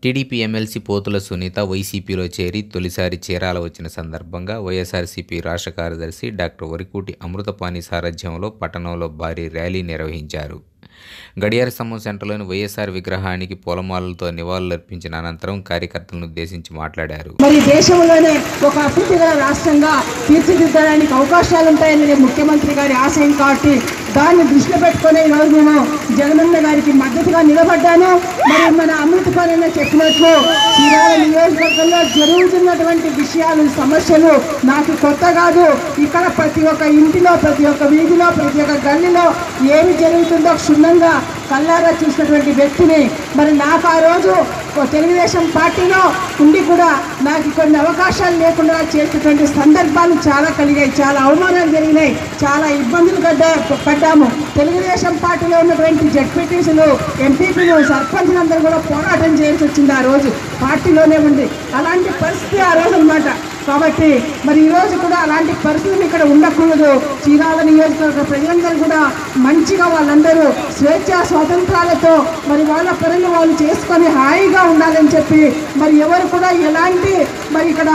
TDP MLC పోతుల సునీత వైసీపీలో చేరి తొలిసారి చీరాల వచ్చిన సందర్భంగా వైఎస్ఆర్సీపీ రాష్ట్ర కార్యదర్శి డాక్టర్ వరికూటి అమృతపాణి సారథ్యంలో పట్టణంలో భారీ ర్యాలీ నిర్వహించారు గడియార స్తంభం సెంటర్లోని వైఎస్ఆర్ విగ్రహానికి పూలమాలలతో నివాళులర్పించిన అనంతరం కార్యకర్తలను ఉద్దేశించి మాట్లాడారు మరి దేశంలోనే ఒక అభివృద్ధి గల రాష్ట్రంగా తీర్చిదిద్దడానికి అవకాశాలు ఉంటాయని ముఖ్యమంత్రి గారి ఆశయం కాబట్టి దాన్ని దృష్టిలో పెట్టుకుని ఈరోజు నేను జగనన్న గారికి మద్దతుగా నిలబడ్డాను మరి మన అమృతపాలన చెప్పినట్లు చీరాల నియోజకవర్గంలో జరుగుతున్నటువంటి విషయాలు సమస్యలు నాకు కొత్త కాదు ఇక్కడ ప్రతి ఒక్క ఇంటిలో ప్రతి ఒక్క వీధిలో ప్రతి ఒక్క గల్లీలో ఏమి జరుగుతుందో క్షుణ్ణంగా కల్లారా చూసినటువంటి వ్యక్తిని మరి నాకు ఆ రోజు ఓ తెలుగుదేశం పార్టీలో ఉండి కూడా నాకు కొన్ని అవకాశాలు లేకుండా చేసినటువంటి సందర్భాలు చాలా కలిగాయి చాలా అవమానాలు జరిగినాయి చాలా ఇబ్బందులు పడ్డా పడ్డాము తెలుగుదేశం పార్టీలో ఉన్నటువంటి జడ్పీటీసులు ఎంపీపీలు సర్పంచ్లందరూ కూడా పోరాటం చేయాల్సి వచ్చింది ఆ రోజు పార్టీలోనే ఉంది అలాంటి పరిస్థితి ఆ రోజు అన్నమాట కాబట్టి మరి ఈ రోజు కూడా అలాంటి పరిస్థితులు ఇక్కడ ఉండకూడదు చీరాల నియోజకవర్గ ప్రజలందరూ కూడా మంచిగా వాళ్ళందరూ స్వేచ్ఛ స్వాతంత్రాలతో మరి వాళ్ళ పనులు వాళ్ళు చేసుకొని హాయిగా ఉండాలని చెప్పి మరి ఎవరు కూడా ఎలాంటి మరి ఇక్కడ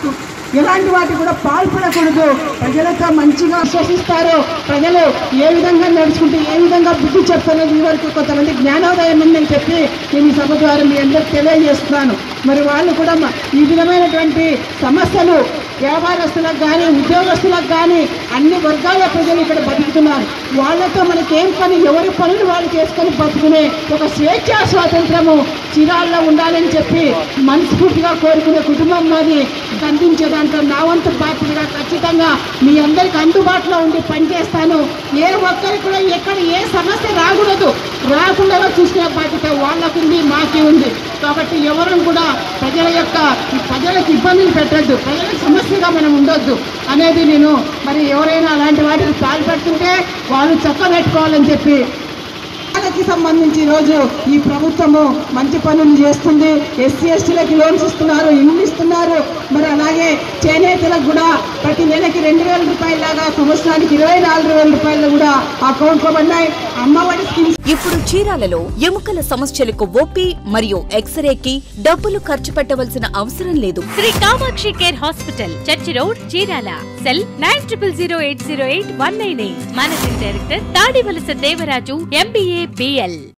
ఎలాంటి వాటి కూడా పాల్పడకూడదు ప్రజలతో మంచిగా విశ్వసిస్తారు ప్రజలు ఏ విధంగా నడుచుకుంటే ఏ విధంగా బుద్ధి చెప్తారనేది ఈ వరకు కొంతమంది జ్ఞానోదయం ఉందని చెప్పి నేను ఈ సభ ద్వారా మీ అందరికి తెలియజేస్తున్నాను మరి వాళ్ళు కూడా మ- ఈ విధమైనటువంటి సమస్యలు వ్యాపారస్తులకు కానీ ఉద్యోగస్తులకు కానీ అన్ని వర్గాల ప్రజలు ఇక్కడ బతుకుతున్నారు వాళ్ళతో మనకి ఏం పని ఎవరి పనులు వాళ్ళు చేసుకొని బతుకునే ఒక స్వేచ్ఛా స్వాతంత్రము చిరాల్లో ఉండాలని చెప్పి మనస్ఫూర్తిగా కోరుకునే కుటుంబం మాది అందించే దాంట్లో నా వంతు బాధ్యతగా ఖచ్చితంగా మీ అందరికి అందుబాటులో ఉండి పనిచేస్తాను ఏ ఒక్కరికి కూడా ఎక్కడ ఏ సమస్య రాకూడదు రాకుండా చూసుకునే బాధ్యత వాళ్ళకుంది మాకి ఉంది కాబట్టి ఎవరు కూడా ప్రజల యొక్క ఈ ప్రజలకు ఇబ్బందులు పెట్టద్దు ప్రజలకు సమస్యగా మనం ఉండొద్దు అనేది నేను మరి ఎవరైనా అలాంటి వాటికి పాల్పడుతుంటే వాళ్ళు చక్కబెట్టుకోవాలని చెప్పి వాళ్ళకి సంబంధించి ఈరోజు ఈ ప్రభుత్వము మంచి పనులు చేస్తుంది ఎస్సీ ఎస్టీలకి లోన్స్ ఇస్తున్నారు ఇల్లు ఇస్తున్నారు మరి అలాగే చేనేతలకు కూడా ప్రతి నెలకి రెండు వేల రూపాయలాగా సంవత్సరానికి ఇరవై నాలుగు వేల రూపాయలు కూడా అకౌంట్లో పడినాయి అమ్మఒడి స్కీమ్స్ ఇప్పుడు చీరాలలో ఎముకల సమస్యలకు ఓపీ మరియు ఎక్స్రేకి డబ్బులు ఖర్చు పెట్టవలసిన అవసరం లేదు Shri Kamakshi Care Hospital church road Chirala cell nine triple zero eight zero eight one nine eight managing director Tadivalasa Devaraju MBA BL